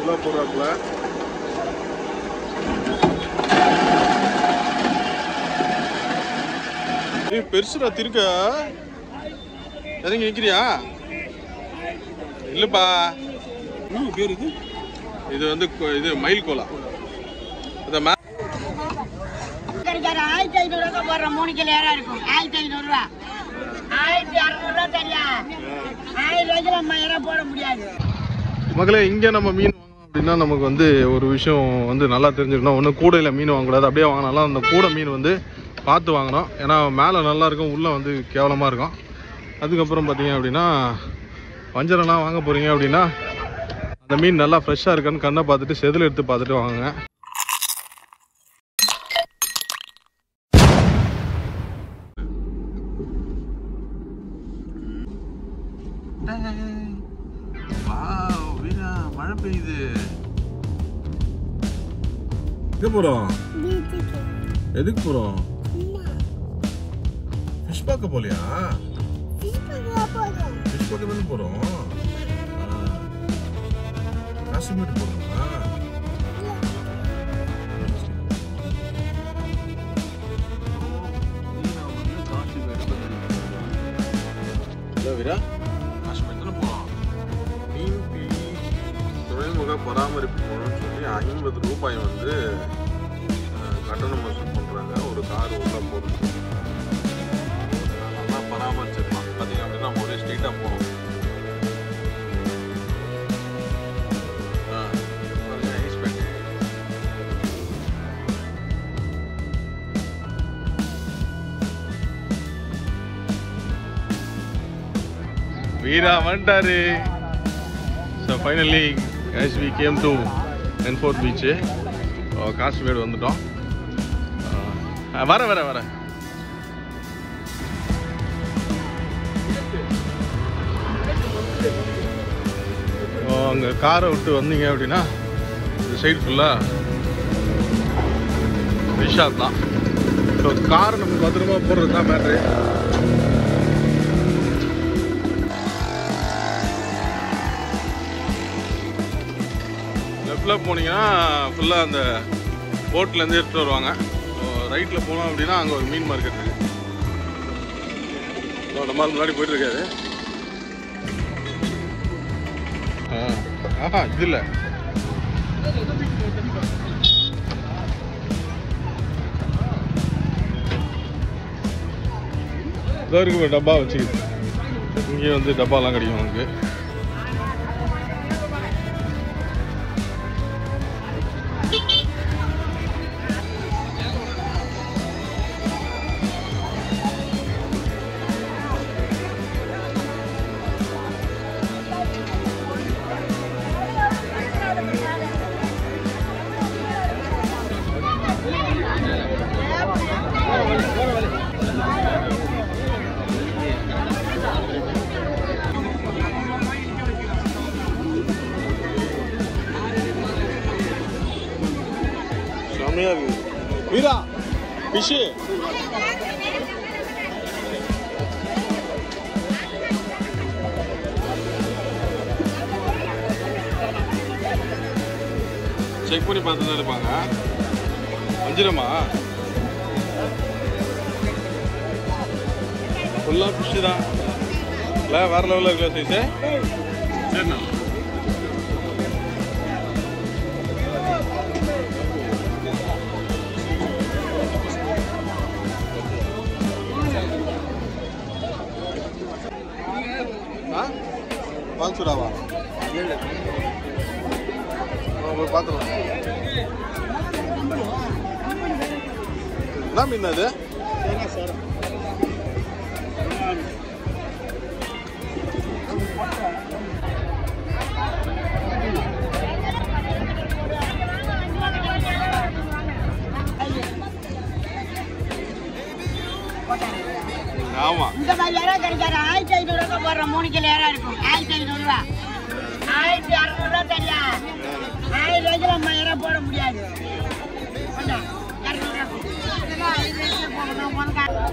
ஃபுல்லாக போடுறாப்புல ஏய் பெருசுடா திருக்க இறங்கி நிற்கிறியா இல்லைப்பா என்ன பேர் இது இது வந்து கொ- இது மயில் கோலா இந்த மே கிடைக்காது ஆயிரத்தி ஐநூறு ரூபா போடுற மூணு கிலோ ஏறா இருக்கும் ஆயிரத்தி ஐநூறு ரூபா ஆயிரத்தி அறுநூறு ரூபா தெரியா ஆயிரம் ரூபாய்க்கு நம்ம ஏறா போட முடியாது மக்களே இங்கே நம்ம மீன் வாங்கணும் அப்படின்னா நமக்கு வந்து ஒரு விஷயம் வந்து நல்லா தெரிஞ்சுக்கணும் ஒன்று கூடையில் மீன் வாங்கக்கூடாது அப்படியே வாங்கினாலும் அந்த கூடை மீன் வந்து பார்த்து வாங்கணும் ஏன்னா மேலே நல்லா இருக்கும் உள்ளே வந்து கேவலமாக இருக்கும் அதுக்கப்புறம் பார்த்தீங்க அப்படின்னா வஞ்சரம்லாம் வாங்க போகிறீங்க அப்படின்னா அந்த மீன் நல்லா ஃப்ரெஷ்ஷாக இருக்கான்னு கண்ணை பார்த்துட்டு செதில் எடுத்து பார்த்துட்டு வாங்குங்க மழை பெய்யுது எங்க போறோம் எதுக்கு போறோம் ஃபிஷ் பார்க்க போலியா ஃபிஷ் பார்க்க தானே போறோம் ஆ. காஷ்மீர் போறோமா வீரா காஷ்மீர் தானே போறோம் மீன் பி துறைமுக பராமரிப்பு போகணும்னு சொல்லி ஐம்பது ரூபாய் வந்து அஹ், கட்டணம் வசூல் பண்ணுறாங்க ஒரு கார் உள்ள போகிறது நல்லா பராமரிச்சிருக்கலாம் பார்த்தீங்க அப்படின்னா நம்ம ஒரே ஸ்ட்ரீட்டாக போகணும் வீரா வந்துட்டாரு so finally as we came to என்ஃபோர்ட் பீச்சு காஷ்மீர் வந்துட்டோம் அஹ், வர வர வர அங்கே காரை விட்டு வந்தீங்க அப்படின்னா இந்த சைடு ஃபுல்லாக ரிஷாத் தான் ஸோ காரை நம்ம பத்திரமா போடுறது தான் மேட்ரு லெஃப்டில் போனீங்கன்னா ஃபுல்லாக அந்த போட்லேருந்து எடுத்துகிட்டு வருவாங்க ரைட்டில் போனோம் அப்படின்னா அங்கே ஒரு மீன் மார்க்கெட் இருக்கு இதோ நம்ம ஆள் முன்னாடி போயிட்டு இருக்காரு ஆ, ஆஹா இது இல்லை இதோ இருக்கு பாரு, டப்பா வச்சுக்கிது இங்கேயும் வந்து டப்பாலாம் கிடைக்கும் உங்களுக்கு செம்மையா இருக்கு வீரா ஃபிஷ்ஷு செக் பண்ணி பார்த்து தான் இருப்பாங்க வஞ்சிரமா ஃபுல்லாக ஃபிஷ்ஷு தான் இல்லை வேறு லெவலில் இருக்கல சைஸு சரிண்ணா ஆ பால் சுடாவா போய் பார்த்துக்கலாம் என்ன மீன் அது ஆமா இந்த மாதிரி ஏறா கிடைக்காது ஆயிரத்தி ஐநூறு ரூபா போடுற மூணு கிலோ ஏறா இருக்கும் ஆயிரத்தி ஐநூறு ரூபா ஆயிரத்தி அறுநூறு ரூபா தெரியா ஆயிரம் ரூபாய்க்கு நம்ம ஏறா போட முடியாது கொண்டா, இருநூறு ரூபா. இதெல்லாம் ஐநூறு ரூபாய்க்கு போடணும், உனக்கு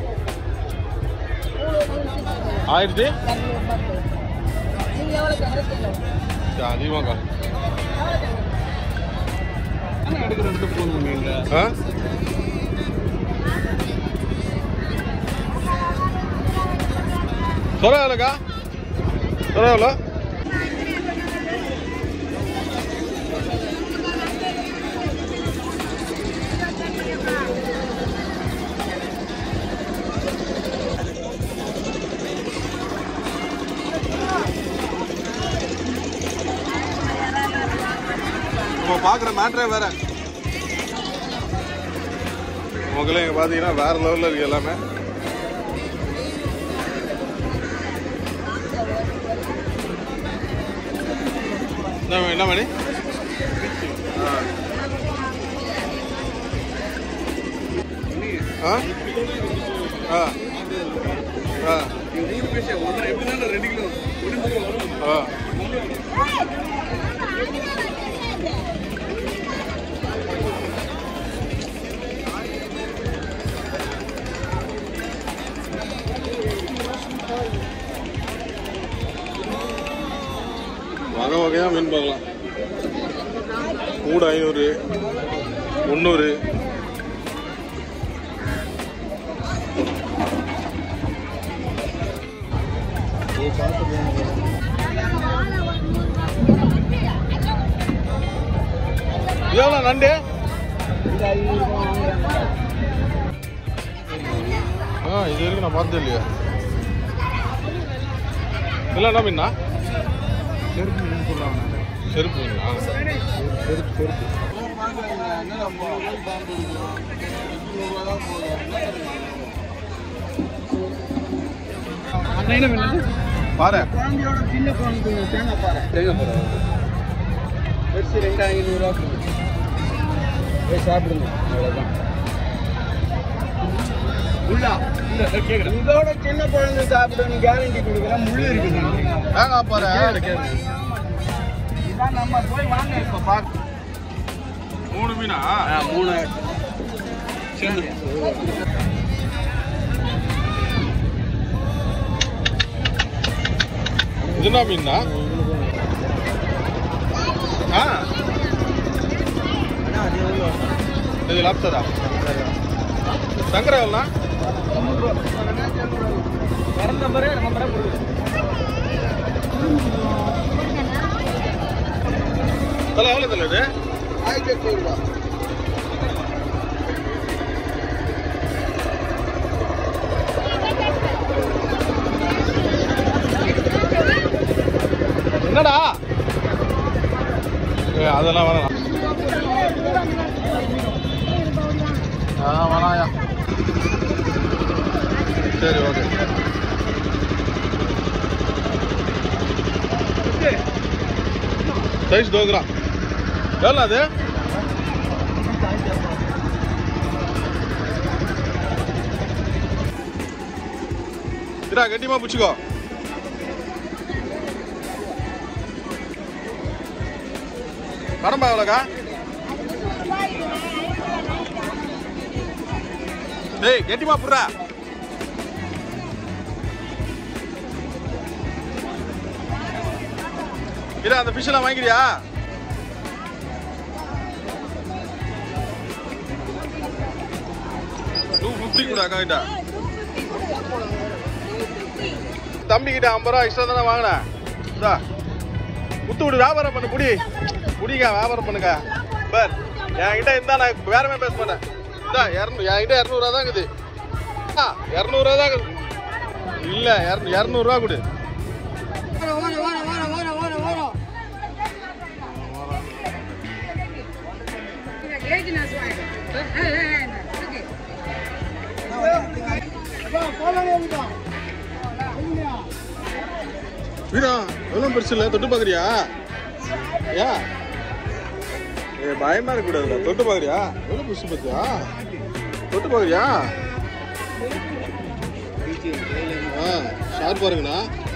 ஆயிரத்தி சரி, அதிகமாக்கா எடுக்கிறதுக்கு போகணும் மீன்ல ஆ சொர எவ்வளோக்கா சொர எவ்வளோ நம்ம பார்க்குற மேட்ரே வேற உங்களே இங்கே பார்த்தீங்கன்னா வேற லெவலில் இருக்கு எல்லாமே என்ன வே- என்ன மணி ஆ ஆ ஆ மூணு பீஸ் ஒன்றரை எப்படி தானே ரெண்டு கிலோ ஒன்று கிலோ வரும் ஆ வகை வகையாக மீன் பார்க்கலாம் கூட ஐநூறு முந்நூறு எவ்வளோ நண்டு ஆ இது வரைக்கும் நான் பார்த்தது இல்லையா இல்லை என்ன மீனா செருப்பு மீன் சொல்லுவாங்க செருப்பு மீனா செருப்பு செருப்பு அண்ணா என்ன மீன் பாரு குழந்தையோட சின்ன குழந்தை தேங்காய் பாறை தேங்காய் பாறை பெருசு ரெண்டு ஐநூறுரூவா போய் சாப்பிடுங்க அவ்வளோதான் உள்ளா கேட்குறேன் இதோட சின்ன குழந்தை சாப்பிடுன்னு கேரண்டி கொடுக்குறேன் முள்ளு இருக்குது தேங்காய் பாரு இதான் நம்ம போய் வாங்க இப்போ பார்க்க மூணு மீனா மூணு சேர்ந்து இது என்ன மீனா ஆ இது லாப்ஸ்டரா சங்கரா எவ்வளோண்ணா பிறந்த நம்பரே நம்பரே கொடுக்குறேன் தலை எவ்வளோ தலை இது ஆயிரத்தி எட்நூறு ரூபா என்னடா ஏ அதெல்லாம் வேணாம் ஆ வேணாயா சரி ஓகே சைஸ் தோக்குறா எவ்வளோ அது இரா கட்டிமா பிடிச்சிக்கோ கடம்பா எவ்வளோக்கா டேய் கெட்டிமா புடுறா இரு அந்த ஃபிஷ் எல்லாம் வாங்கிக்கிறியா டூ ஃபிஃப்டி கூட அக்கா கிட்ட தம்பி கிட்ட ஐம்பது ரூபா எக்ஸ்ட்ரா தானே வாங்கினேன் இந்தா குத்து விடு வியாபாரம் பண்ணு குடி குடிங்க வியாபாரம் பண்ணுங்க பர் என்கிட்ட இருந்தா நான் வேறமே பேச மாட்டேன் இந்தா இரநூ என்கிட்ட இரநூறுவா தான் இருக்குது ஆ இரநூறுவா தான் இருக்குது இல்லை இரநூ இரநூறுவா கொடு வீடா எவ்வளோ பெருசு இல்லை தொட்டு பார்க்குறியா ஏன் ஏ பயமா இருக்கக்கூடாதுல தொட்டு பார்க்குறியா எவ்வளோ பெருசு பார்த்தியா தொட்டு பார்க்குறியா ஆ ஷார்ப் பாருங்கண்ணா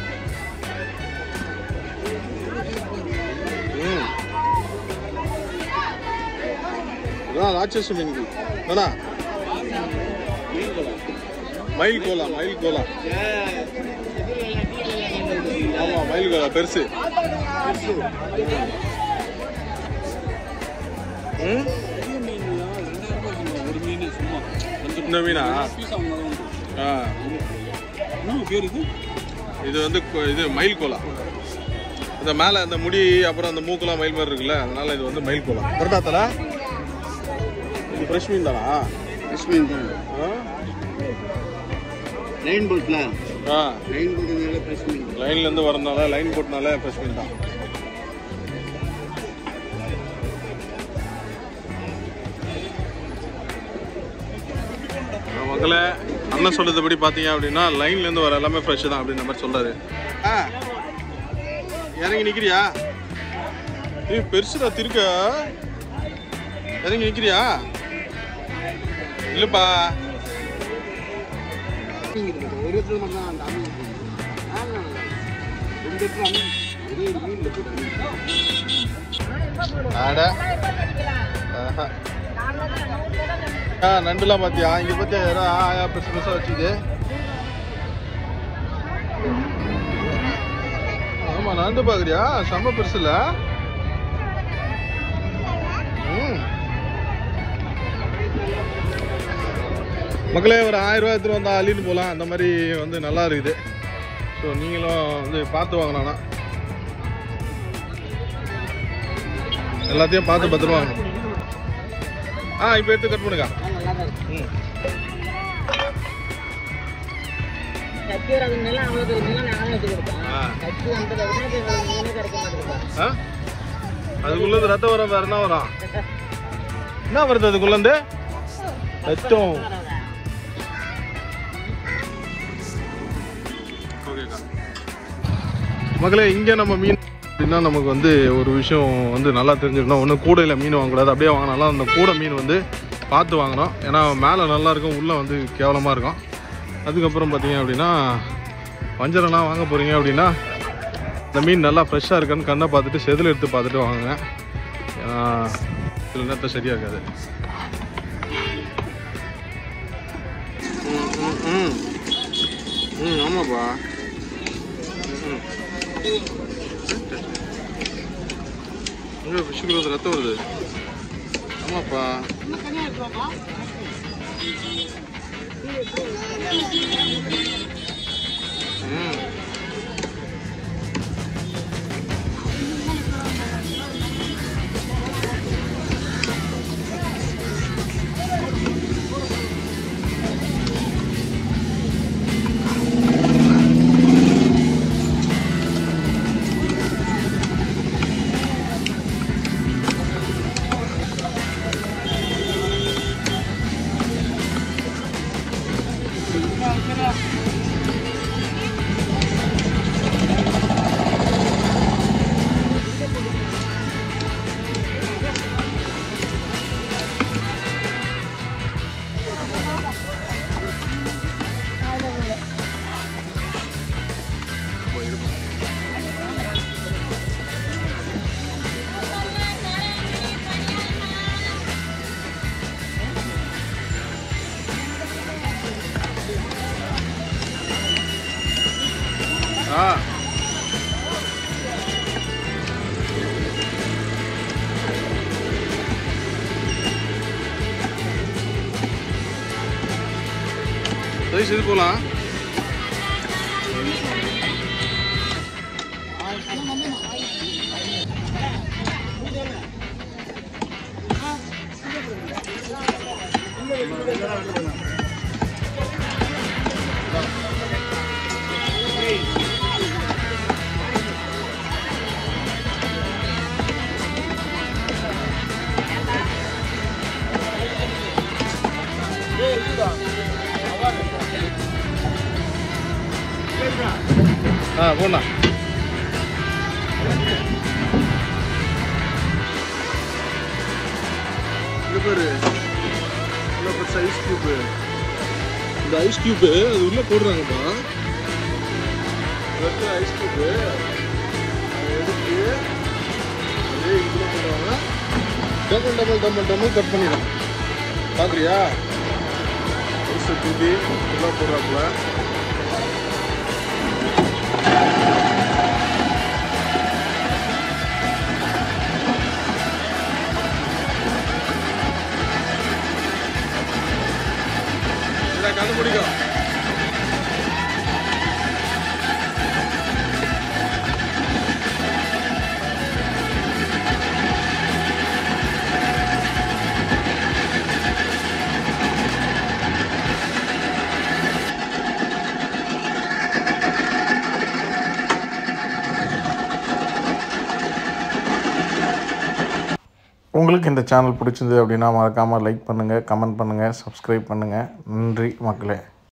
ம் இதான் ராட்சச மீனுக்கு வேணா மயில் கோலா மயில் கோலா ஆமா மயில் கோலா பெருசு ம் இந்த மீனா பீஸ் அவங்க உண்டு ஆ என்ன பேர் இது இது வந்து கொ- இது மயில் கோலா இந்த மேலே அந்த முடி அப்புறம் அந்த மூக்கெல்லாம் மயில் மாதிரி இருக்குல்ல அதனால இது வந்து மயில் கோலா கரெக்டா தல இது ஃப்ரெஷ் மீன் தானா காஷ்மீர் தான் ஆ? லைன் போட்ல ஆ லைன் போட்டதுனால காஷ்மீர் லைன்ல இருந்து வரதுனால லைன் போட்டனால ஃப்ரெஷ் மீன் தான் ஆ, மக்களே அண்ணன் சொல்றதுபடி பார்த்தீங்க அப்படின்னா லைன்ல இருந்து வர எல்லாமே ஃப்ரெஷ் தான் அப்படின்ற மாதிரி சொல்றாரு ஆ இறங்கி நிக்கிறியா ஏய் பெருசுடா திருக்க இறங்கி நிக்கிறியா இல்லப்பா ஒரு இடத்துல மட்டும் தான் அந்த அம்மன் இருக்கு. ஆமா. ரெண்டு இடத்துல அம்மன் ஒரே ஒரு மீன்ல போட்டு அம்மன். ஆட ஆஹா. ஆ நண்டுலாம் பாத்தியா இங்க பாத்தியா யாரோ ஆயா பெருசு பெருசா வச்சுது ஆமா நண்டு பாக்குறியா செம்ம பெருசு இல்ல ம். மக்களே ஒரு ஆயிரம் ரூபாய் எடுத்துட்டு வந்தா அள்ளிட்டு போகலாம் அந்த மாதிரி வந்து நல்லா இருக்குது ஸோ நீங்களும் வந்து பார்த்து வாங்கினா எல்லாத்தையும் பார்த்து பத்திரமா வாங்கணும் ஆ இப்போ எடுத்து கட் பண்ணுங்க ஆ, நல்லா தான் இருக்கு. ம் கத்தி வராது நிலம் அவ்வளோ பெரிய நிலம் நானே வச்சு கொடுப்பேன் ஆ. கத்தி வந்தது மீனே கிடைக்க மாட்டேங்குது ஆ அதுக்குள்ளது ரத்தம் வர வேற என்ன வரும் என்ன வருது அதுக்குள்ளந்து ரத்தம் ஓகேக்கா மக்களே இங்கே நம்ம மீன் அப்படின்னா நமக்கு வந்து ஒரு விஷயம் வந்து நல்லா தெரிஞ்சிருக்கணும் ஒன்று கூடையில் மீன் வாங்கக்கூடாது அப்படியே வாங்கினாலும் அந்த கூடை மீன் வந்து பார்த்து வாங்கணும் ஏன்னா மேலே நல்லா இருக்கும் உள்ளே வந்து கேவலமாக இருக்கும் அதுக்கப்புறம் பார்த்தீங்க அப்படின்னா வஞ்சரம்லாம் வாங்க போகிறீங்க அப்படின்னா இந்த மீன் நல்லா ஃப்ரெஷ்ஷாக இருக்கான்னு கண்ணை பார்த்துட்டு செதில் எடுத்து பார்த்துட்டு வாங்குங்க ஏன்னா சில நேரத்தில் சரியாக இருக்காது ம், ம், ம். ம் ஆமாப்பா ம், ம். எங்க ஃபிஷ்ஷுக்கு வந்து ரத்தம் வருது ஆமாப்பா ம் ஆ சரி சரி போகலாம் ஆ போடலாம் இது பாரு இவ்வளோ பெருசு ஐஸ் கியூப்பு இந்த ஐஸ் கியூப்பு அது உள்ளே போடுறாங்கப்பா வெறும் ஐஸ் கியூப்பு எடுத்து அப்படியே இதுக்குள்ள போடுறாங்க double double double double cut பண்ணிடலாம் பார்க்குறியா ஐஸ் கியூபி ஃபுல்லாக போடுறாப்புல உங்களுக்கு இந்த சேனல் பிடிச்சிருந்தது அப்படின்னா மறக்காமல் லைக் பண்ணுங்கள் கமெண்ட் பண்ணுங்கள் சப்ஸ்கிரைப் பண்ணுங்கள் நன்றி மக்களே